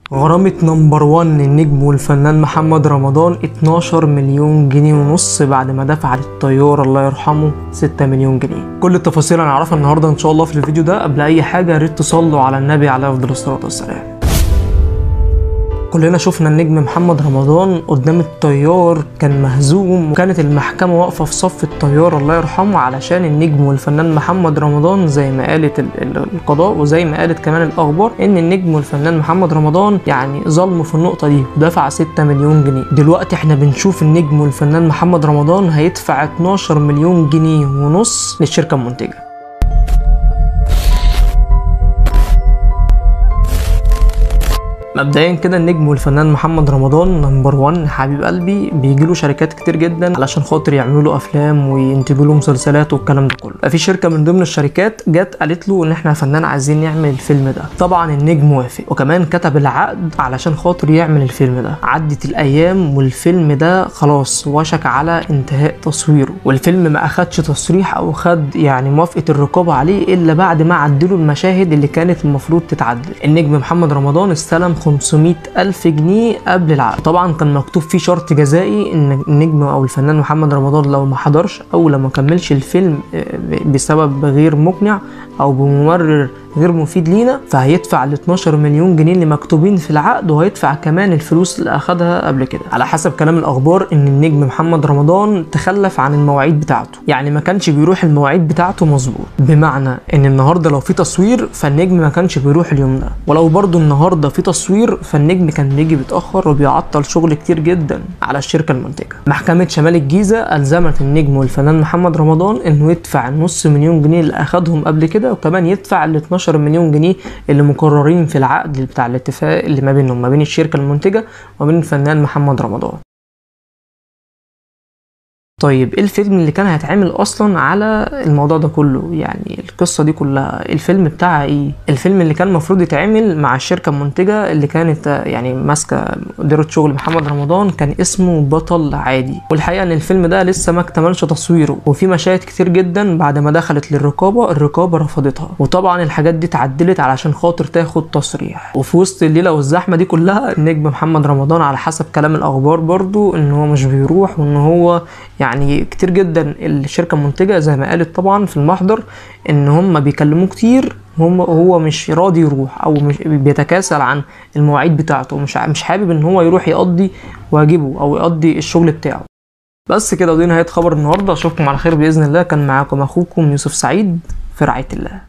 غرامة نمبر 1 النجم والفنان محمد رمضان 12 مليون جنيه ونص بعد ما دفع للطيار الله يرحمه 6 مليون جنيه كل التفاصيل هنعرفها النهارده ان شاء الله في الفيديو ده قبل اي حاجه يا ريت تصلوا على النبي عليه افضل الصلاه والسلام كلنا شفنا النجم محمد رمضان قدام الطيار كان مهزوم وكانت المحكمة واقفة في صف الطيار الله يرحمه علشان النجم والفنان محمد رمضان زي ما قالت ال- ال- القضاء وزي ما قالت كمان الأخبار إن النجم والفنان محمد رمضان يعني ظلمه في النقطة دي ودفع 6 مليون جنيه دلوقتي احنا بنشوف النجم والفنان محمد رمضان هيدفع 12 مليون جنيه ونص للشركة المنتجة مبدئيا كده النجم والفنان محمد رمضان نمبر 1 حبيب قلبي بيجي له شركات كتير جدا علشان خاطر يعملوا له افلام وينتجوا له مسلسلات والكلام ده كله ففي شركه من ضمن الشركات جت قالت له ان احنا يا فنان عايزين نعمل الفيلم ده طبعا النجم وافق وكمان كتب العقد علشان خاطر يعمل الفيلم ده عدت الايام والفيلم ده خلاص وشك على انتهاء تصويره والفيلم ما اخدش تصريح او خد يعني موافقه الرقابه عليه الا بعد ما عدلوا المشاهد اللي كانت المفروض تتعدل النجم محمد رمضان استلم 500 ألف جنيه قبل العقد طبعا كان مكتوب فيه شرط جزائي ان النجم او الفنان محمد رمضان لو ما حضرش او لو ما كملش الفيلم آه، بسبب غير مقنع او بممرر غير مفيد لينا فهيدفع ال 12 مليون جنيه اللي مكتوبين في العقد وهيدفع كمان الفلوس اللي اخدها قبل كده على حسب كلام الاخبار ان النجم محمد رمضان تخلف عن المواعيد بتاعته يعني ما كانش بيروح المواعيد بتاعته مظبوط بمعنى ان النهارده لو في تصوير فالنجم ما كانش بيروح اليوم ده ولو برضو النهارده في تصوير فالنجم كان بيجي بيتاخر وبيعطل شغل كتير جدا على الشركه المنتجه محكمه شمال الجيزه الزمت النجم والفنان محمد رمضان انه يدفع النص مليون جنيه اللي اخدهم قبل كده وكمان يدفع ال 12 مليون جنيه اللي مقررين في العقد بتاع الاتفاق اللي ما بينهم ما بين الشركه المنتجه وما بين الفنان محمد رمضان طيب ايه الفيلم اللي كان هيتعمل اصلا على الموضوع ده كله يعني القصه دي كلها الفيلم بتاعها ايه الفيلم اللي كان المفروض يتعمل مع الشركه المنتجه اللي كانت آه، يعني ماسكه مديره شغل محمد رمضان كان اسمه بطل عادي والحقيقه ان الفيلم ده لسه ما اكتملش تصويره وفي مشاهد كتير جدا بعد ما دخلت للرقابه الرقابه رفضتها وطبعا الحاجات دي اتعدلت علشان خاطر تاخد تصريح وفي وسط الليله والزحمه دي كلها النجم محمد رمضان على حسب كلام الاخبار برضو ان هو مش بيروح وان هو يعني كتير جدا الشركه المنتجه زي ما قالت طبعا في المحضر ان هم بيكلموه كتير هم هو مش راضي يروح او مش بيتكاسل عن المواعيد بتاعته مش ع- مش حابب ان هو يروح يقضي واجبه او يقضي الشغل بتاعه بس كده ودي نهايه خبر النهارده اشوفكم على خير باذن الله كان معاكم اخوكم يوسف سعيد في رعايه الله